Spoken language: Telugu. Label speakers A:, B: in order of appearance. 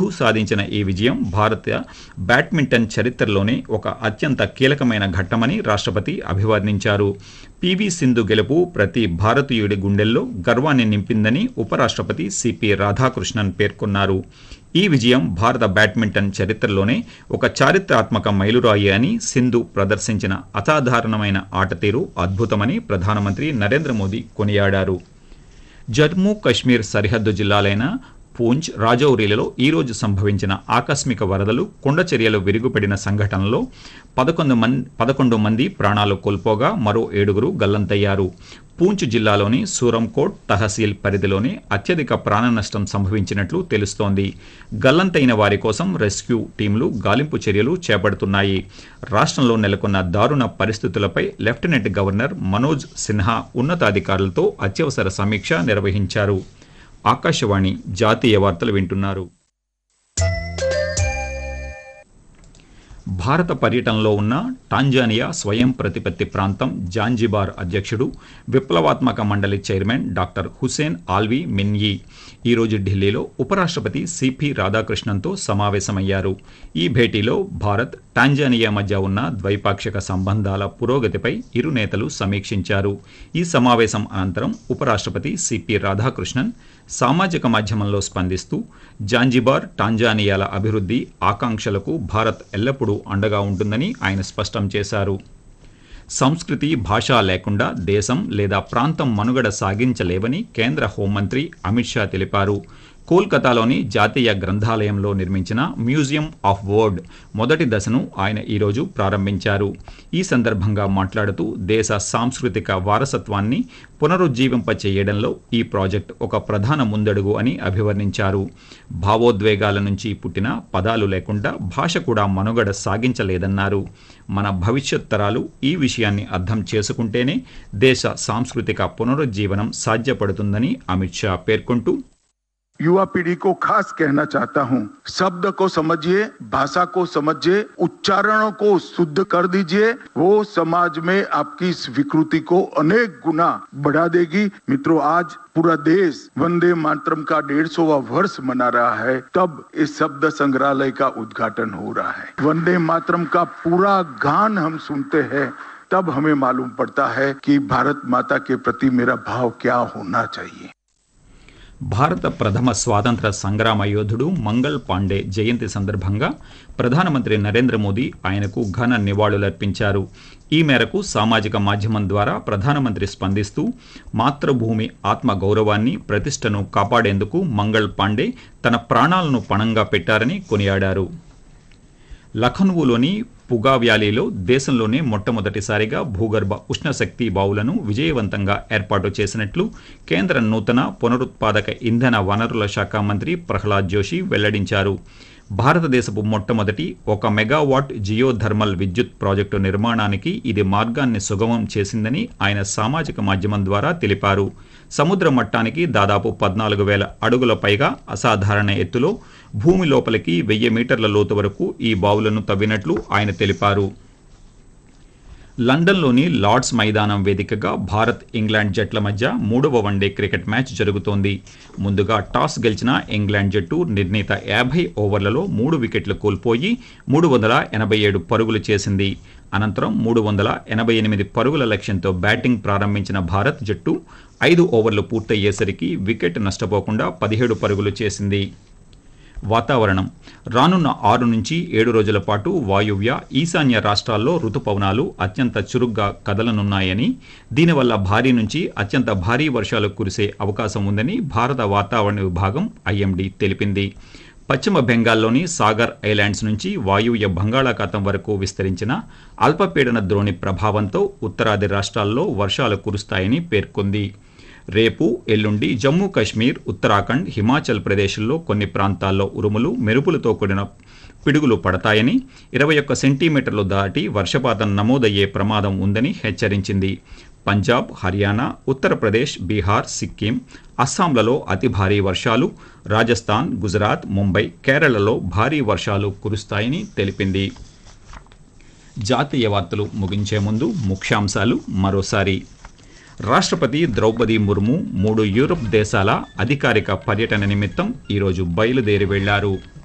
A: సింధు సాధించిన ఈ విజయం భారత బ్యాడ్మింటన్ చరిత్రలోనే ఒక అత్యంత కీలకమైన ఘట్టమని రాష్ట్రపతి అభివర్ణించారు పివి సింధు గెలుపు ప్రతి భారతీయుడి గుండెల్లో గర్వాన్ని నింపిందని ఉపరాష్ట్రపతి సిపి రాధాకృష్ణన్ పేర్కొన్నారు ఈ విజయం భారత బ్యాడ్మింటన్ చరిత్రలోనే ఒక చారిత్రాత్మక మైలురాయి అని సింధు ప్రదర్శించిన అసాధారణమైన ఆటతీరు అద్భుతమని ప్రధానమంత్రి నరేంద్ర మోదీ కొనియాడారు జమ్మూ కశ్మీర్ సరిహద్దు జిల్లాలైన పూంచ్ రాజౌరీలలో ఈ రోజు సంభవించిన ఆకస్మిక వరదలు కొండ చర్యలు విరుగుపడిన సంఘటనలో పదకొండు మంది పదకొండు మంది ప్రాణాలు కోల్పోగా మరో ఏడుగురు గల్లంతయ్యారు పూంచ్ జిల్లాలోని సూరంకోట్ తహసీల్ పరిధిలోనే అత్యధిక ప్రాణ నష్టం సంభవించినట్లు తెలుస్తోంది గల్లంతైన వారి కోసం రెస్క్యూ టీంలు గాలింపు చర్యలు చేపడుతున్నాయి రాష్ట్రంలో నెలకొన్న దారుణ పరిస్థితులపై లెఫ్టినెంట్ గవర్నర్ మనోజ్ సిన్హా ఉన్నతాధికారులతో అత్యవసర సమీక్ష నిర్వహించారు ఆకాశవాణి జాతీయ వార్తలు వింటున్నారు భారత పర్యటనలో ఉన్న టాంజానియా స్వయం ప్రతిపత్తి ప్రాంతం జాంజిబార్ అధ్యక్షుడు విప్లవాత్మక మండలి chairman doctor Hussein Ali Mwinyi ఈరోజు ఢిల్లీలో ఉపరాష్ట్రపతి సిపి రాధాకృష్ణన్తో సమావేశమయ్యారు ఈ భేటీలో భారత్ టాంజానియా మధ్య ఉన్న ద్వైపాక్షిక సంబంధాల పురోగతిపై ఇరు నేతలు సమీక్షించారు ఈ సమావేశం అనంతరం ఉపరాష్ట్రపతి సిపి రాధాకృష్ణన్ సామాజిక మాధ్యమంలో స్పందిస్తూ జాంజిబార్ టాంజానియాల అభివృద్ధి ఆకాంక్షలకు భారత్ ఎల్లప్పుడూ అండగా ఉంటుందని ఆయన స్పష్టం చేశారు సంస్కృతి భాష లేకుండా దేశం లేదా ప్రాంతం మనుగడ సాగించలేవని కేంద్ర హోంమంత్రి అమిత్ షా తెలిపారు కోల్కతాలోని జాతీయ గ్రంథాలయంలో నిర్మించిన మ్యూజియం ఆఫ్ వర్డ్ మొదటి దశను ఆయన ఈరోజు ప్రారంభించారు ఈ సందర్భంగా మాట్లాడుతూ దేశ సాంస్కృతిక వారసత్వాన్ని పునరుజ్జీవింప చేయడంలో ఈ ప్రాజెక్ట్ ఒక ప్రధాన ముందడుగు అని అభివర్ణించారు భావోద్వేగాల నుంచి పుట్టిన పదాలు లేకుండా భాష కూడా మనుగడ సాగించలేదన్నారు మన భవిష్యత్ తరాలు ఈ విషయాన్ని అర్థం చేసుకుంటేనే దేశ సాంస్కృతిక పునరుజ్జీవనం సాధ్యపడుతుందని అమిత్ షా పేర్కొంటూ
B: युवा पीढ़ी को खास कहना चाहता हूँ शब्द को समझिए भाषा को समझिए उच्चारणों को शुद्ध कर दीजिए वो समाज में आपकी स्वीकृति को अनेक गुना बढ़ा देगी मित्रों आज पूरा देश वंदे मातरम का डेढ़ सौवा वर्ष मना रहा है तब इस शब्द संग्रहालय का उद्घाटन हो रहा है वंदे मातरम का पूरा गान हम सुनते हैं तब हमें मालूम पड़ता है कि भारत माता के प्रति मेरा भाव क्या होना चाहिए
A: భారత ప్రథమ స్వాతంత్ర సంగ్రామ యోధుడు మంగళ్ పాండే జయంతి సందర్భంగా ప్రధానమంత్రి నరేంద్ర మోదీ ఆయనకు ఘన నివాళులర్పించారు ఈ మేరకు సామాజిక మాధ్యమం ద్వారా ప్రధానమంత్రి స్పందిస్తూ మాతృభూమి ఆత్మ గౌరవాన్ని ప్రతిష్టను కాపాడేందుకు మంగళ్ పాండే తన ప్రాణాలను పణంగా పెట్టారని కొనియాడారు లఖనవులోని పుగా వ్యాలీలో దేశంలోనే మొట్టమొదటిసారిగా భూగర్భ ఉష్ణశక్తి బావులను విజయవంతంగా ఏర్పాటు చేసినట్లు కేంద్ర నూతన పునరుత్పాదక ఇంధన వనరుల శాఖ మంత్రి ప్రహ్లాద్ జోషి వెల్లడించారు భారతదేశపు మొట్టమొదటి ఒక మెగావాట్ జియోథర్మల్ విద్యుత్ ప్రాజెక్టు నిర్మాణానికి ఇది మార్గాన్ని సుగమం చేసిందని ఆయన సామాజిక మాధ్యమం ద్వారా తెలిపారు సముద్ర మట్టానికి దాదాపు పద్నాలుగు వేల అడుగుల పైగా అసాధారణ ఎత్తులో భూమి లోపలికి వెయ్యి మీటర్ల లోతు వరకు ఈ బావులను తవ్వినట్లు ఆయన తెలిపారు లండన్లోని లార్డ్స్ మైదానం వేదికగా భారత్ ఇంగ్లాండ్ జట్ల మధ్య మూడవ వన్డే క్రికెట్ మ్యాచ్ జరుగుతోంది ముందుగా టాస్ గెలిచిన ఇంగ్లాండ్ జట్టు నిర్ణీత యాభై ఓవర్లలో మూడు వికెట్లు కోల్పోయి మూడు వందల ఎనభై ఏడు పరుగులు చేసింది అనంతరం మూడు వందల ఎనభై ఎనిమిది పరుగుల లక్ష్యంతో బ్యాటింగ్ ప్రారంభించిన భారత్ జట్టు ఐదు ఓవర్లు పూర్తయ్యేసరికి వికెట్ నష్టపోకుండా పదిహేడు పరుగులు చేసింది వాతావరణం రానున్న ఆరు నుంచి ఏడు రోజుల పాటు వాయువ్య ఈశాన్య రాష్ట్రాల్లో రుతుపవనాలు అత్యంత చురుగ్గా కదలనున్నాయని దీనివల్ల భారీ నుంచి అత్యంత భారీ వర్షాలు కురిసే అవకాశం ఉందని భారత వాతావరణ విభాగం ఐఎండీ తెలిపింది పశ్చిమ బెంగాల్లోని సాగర్ ఐలాండ్స్ నుంచి వాయువ్య బంగాళాఖాతం వరకు విస్తరించిన అల్పపీడన ద్రోణి ప్రభావంతో ఉత్తరాది రాష్ట్రాల్లో వర్షాలు కురుస్తాయని పేర్కొంది రేపు ఎల్లుండి జమ్మూ కాశ్మీర్ ఉత్తరాఖండ్ హిమాచల్ ప్రదేశ్లో కొన్ని ప్రాంతాల్లో ఉరుములు మెరుపులతో కూడిన పిడుగులు పడతాయని ఇరవై ఒక్క సెంటీమీటర్లు దాటి వర్షపాతం నమోదయ్యే ప్రమాదం ఉందని హెచ్చరించింది పంజాబ్ హర్యానా ఉత్తరప్రదేశ్ బీహార్ సిక్కిం అస్సాంలలో అతి భారీ వర్షాలు రాజస్థాన్ గుజరాత్ ముంబై కేరళలో భారీ వర్షాలు కురుస్తాయని తెలిపింది జాతీయ వార్తలు ముగించే ముందు ముఖ్యాంశాలు మరోసారి రాష్ట్రపతి ద్రౌపది ముర్ము మూడు యూరప్ దేశాల అధికారిక పర్యటన నిమిత్తం ఈరోజు బయలుదేరి వెళ్లారు